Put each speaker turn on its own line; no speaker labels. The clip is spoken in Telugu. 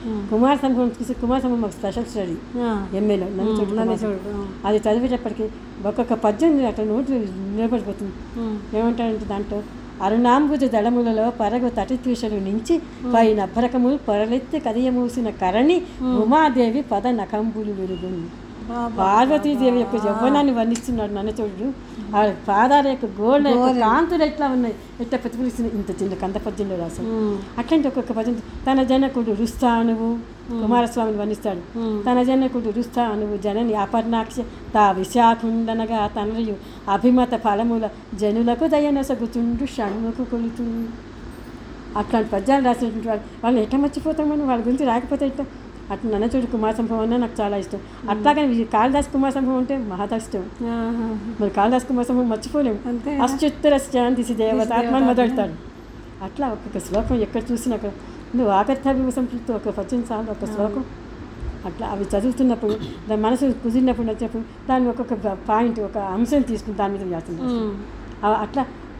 కుమార సంభవం చూసి కుమార సంభవం మాకు స్పెషల్ స్టడీ
ఆ.
ఎంఏలో నన్ను చూడు
నన్ను
కుమార
చూడు ఆ.
అది చదివేటప్పటికి ఒక్కొక్క పద్యం అట్లా నోటి నిలబడిపోతుంది
ఉమ్.
ఏమంటారంటే దాంట్లో అరుణాంబుజ దళములలో పరగు తటిత్విషలు నుంచి పైన అభరకములు పొరలెత్తి కదియమూసిన కరణి ఉమాదేవి పద నకంబులు విరుగును
బాబా.
పార్వతీదేవి యొక్క యవ్వనాన్ని వర్ణిస్తున్నాడు నన్నచోడు ఆ పాదాల యొక్క గోళ్ళ యొక్క కాంతులు ఎట్లా ఉన్నాయి ఎట్లా ప్రతిఫలిస్తున్నాయి ఇంత చిన్న కంద పద్యంలో రాశాడు
ఉమ్.
అట్లాంటి ఒక్కొక్క పద్యం తన జనకుడు రుస్తానువు కుమారస్వామిని వర్ణిస్తాడు తన జనకుడు రుస్తానువు జనని అపర్ణాక్ష తా విశాఖుండనగా తనయు అభిమత ఫలముల జనులకు దయనసగుచుండు షణ్ముకు కొలుతు అట్లాంటి పద్యాలు రాసినటువంటి వాళ్ళు వాళ్ళని ఎట్లా మర్చిపోతాం మనం వాళ్ళ గురించి రాకపోతే ఎట్లా అట్లా నన్నచూడు కుమార సంభవం అన్నా నాకు చాలా ఇష్టం అట్లాగని ఈ కాళిదాస్ కుమార సంభవం అంటే మహా ఇష్టం
ఆహా.
మరి కాళిదాస్ కుమార సంభవం మర్చిపోలేము
అంతే
అశ్చుత్తర శాంతి దేవత ఆత్మని మొదలెడతాడు అట్లా ఒక్కొక్క శ్లోకం ఎక్కడ చూసినా అక్కడ నువ్వు ఆకర్తవ్య సంతృప్తి ఒక పద్యం చాలు ఒక శ్లోకం అట్లా అవి చదువుతున్నప్పుడు దాని మనసు కుదిరినప్పుడు నచ్చినప్పుడు దాన్ని ఒక్కొక్క పాయింట్ ఒక అంశం తీసుకుని దాని మీద చేస్తున్నాను
ఉమ్.
ఆ- అట్లా